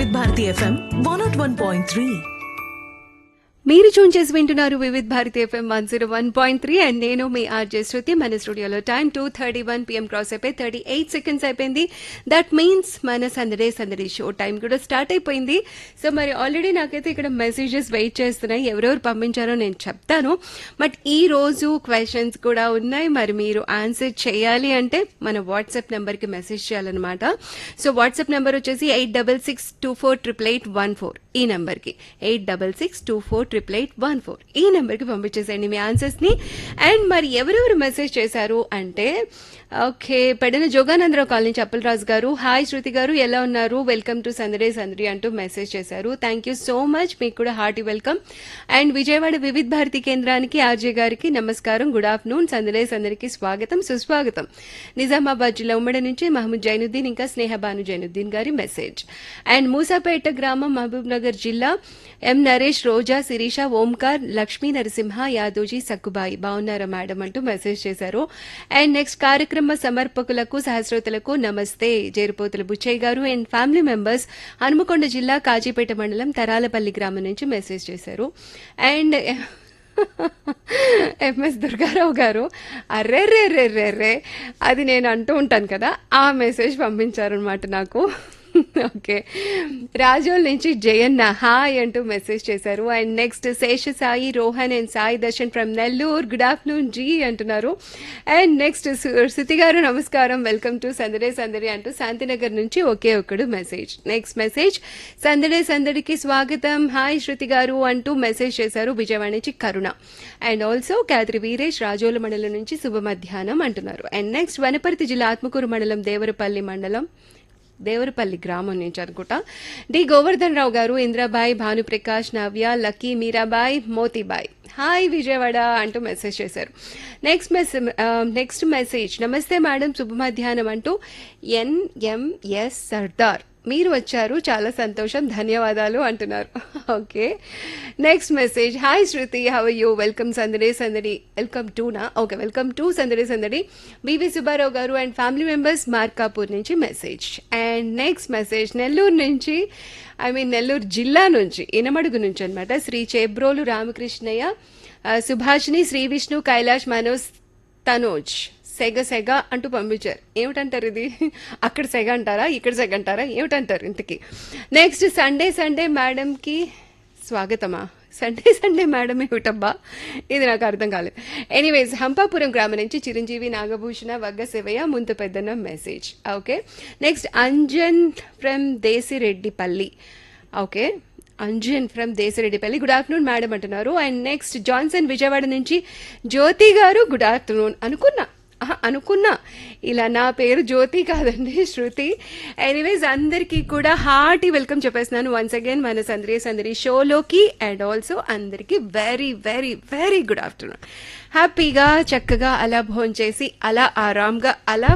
Vividh Bharati FM one naught one point three మీరు tune చేసి వింటున్నారు Vividh Bharati FM one zero one point three and నేను మీ ఆర్జే శృతి మన స్టూడియోలో time two thirty one PM cross అయిపోయి థర్టీ ఎయిట్ సెకండ్స్ అయిపోయింది దట్ మీన్స్ మన సందడే సందడి షో టైం కూడా స్టార్ట్ అయిపోయింది సో మరి ఆల్రెడీ నాకైతే ఇక్కడ మెసేజెస్ వెయిట్ చేస్తున్నాయి ఎవరెవరు పంపించారో నేను చెప్తాను బట్ ఈ రోజు క్వశ్చన్స్ కూడా ఉన్నాయి మరి మీరు ఆన్సర్ చేయాలి అంటే మన వాట్సాప్ నెంబర్కి మెసేజ్ చేయాలన్నమాట సో వాట్సాప్ నెంబర్ వచ్చేసి eight double six two four triple eight one four ఈ నెంబర్కి eight double six two four triple eight one four ఈ నెంబర్కి పంపించేసేయండి మీ ఆన్సర్స్ని అండ్ మరి ఎవరెవరు మెసేజ్ చేశారు అంటే ఓకే పెడన జోగానందరావు కాలనీ చప్పలరాజు గారు హాయ్ శృతి గారు ఎలా ఉన్నారు వెల్కమ్ టు సందడే సందడి అంటూ మెసేజ్ చేశారు థ్యాంక్ యూ సో మచ్ మీకు కూడా హార్టీ వెల్కమ్ అండ్ విజయవాడ వివిధ భారతి కేంద్రానికి ఆర్జే గారికి నమస్కారం గుడ్ ఆఫ్టర్నూన్ సందడే సందడికి స్వాగతం సుస్వాగతం నిజామాబాద్ జిల్లా ఉమ్మడి నుంచి మహమ్మద్ జైనుద్దీన్ ఇంకా స్నేహబాను జైనుద్దీన్ గారి మెసేజ్ అండ్ మూసాపేట గ్రామం మహబూబ్ నగర్ జిల్లా ఎం నరేష్ రోజా శిరీష ఓంకార్ లక్ష్మీ నరసింహ యాదోజీ సక్కుబాయి బాగున్నారా మేడం అంటూ మెసేజ్ చేశారు అండ్ నెక్స్ట్ కార్యక్రమ సమర్పకులకు సహస్రోతులకు నమస్తే జేరుపోతుల బుచ్చయ్య గారు అండ్ ఫ్యామిలీ మెంబర్స్ హనుమకొండ జిల్లా కాజీపేట మండలం తరాలపల్లి గ్రామం నుంచి మెసేజ్ చేశారు అండ్ ఎంఎస్ దుర్గారావు గారు అర్రే రే రే రే రే అది నేను అంటూ ఉంటాను కదా ఆ మెసేజ్ పంపించారనమాట నాకు ఓకే రాజోల్ నుంచి జయన్న హాయ్ అంటూ మెసేజ్ చేశారు and next Sesha Sai Rohan and Sai Darshan from Nellore good afternoon ji అంటున్నారు అండ్ నెక్స్ట్ శృతి గారు నమస్కారం వెల్కమ్ టు సందడే సందడి అంటూ శాంతినగర్ నుంచి ఒకే ఒక్కడు మెసేజ్ నెక్స్ట్ మెసేజ్ సందడే సందడికి స్వాగతం హాయ్ శృతి గారు అంటూ మెసేజ్ చేశారు విజయవాడ నుంచి కరుణ అండ్ ఆల్సో క్యాద్రి వీరేష్ రాజోల మండలం నుంచి శుభ మధ్యాహ్నం అంటున్నారు అండ్ నెక్స్ట్ వనపర్తి జిల్లా ఆత్మకూరు మండలం దేవరపల్లి మండలం దేవరపల్లి గ్రామం నుంచి అనుకుంటా డి గోవర్ధన్ రావు గారు ఇంద్రాబాయ్ భానుప్రకాష్ నవ్య లక్కీ మీరాబాయ్ మోతీబాయ్ హాయ్ విజయవాడ అంటూ మెసేజ్ చేశారు నెక్స్ట్ మెసేజ్ నెక్స్ట్ మెసేజ్ నమస్తే మేడం శుభ మధ్యాహ్నం అంటూ ఎన్ఎంఎస్ సర్దార్ మీరు వచ్చారు చాలా సంతోషం ధన్యవాదాలు అంటున్నారు okay next message hi Shruti how you welcome Sandadi Sandadi welcome to నా okay welcome to Sandadi Sandadi BV Subbarao గారు అండ్ ఫ్యామిలీ మెంబర్స్ మార్కాపూర్ నుంచి message and next message Nellore నుంచి ఐ మీన్ నెల్లూరు జిల్లా నుంచి ఇనమడుగు నుంచి అనమాట శ్రీ చేబ్రోలు రామకృష్ణయ్య ఆ, సుభాషిణి శ్రీ విష్ణు కైలాష్ మనోజ్ తనోజ్ సెగ సెగ అంటూ పంపించారు ఏమిటంటారు ఇది అక్కడ సెగ అంటారా ఇక్కడ సెగ అంటారా ఏమిటంటారు ఇంతకీ నెక్స్ట్ సండే సండే మేడంకి స్వాగతమా సండే సండే మేడం ఏమిటబ్బా ఇది నాకు అర్థం కాలేదు ఎనీవేస్ హంపాపురం గ్రామం నుంచి Chiranjeevi Nagabhushana వగ్గ Shivayya Munta Peddanna message okay next Anjan from Desireddipalli okay Anjan from Desareddipalli good afternoon madam అంటున్నారు అండ్ నెక్స్ట్ జాన్సన్ విజయవాడ నుంచి జ్యోతి గారు గుడ్ ఆఫ్టర్నూన్ అనుకున్నా ఆహా, అనుకున్నా ఇలా నా పేరు జ్యోతి కాదండి శృతి ఎనీవేస్ అందరికీ కూడా హార్టీ వెల్కమ్ చెప్పేస్తున్నాను వన్స్ అగైన్ మన సందరి సందరి షోలోకి అండ్ ఆల్సో అందరికీ very very very good afternoon హ్యాపీగా చక్కగా అలా భోంచేసి అలా ఆరాంగా అలా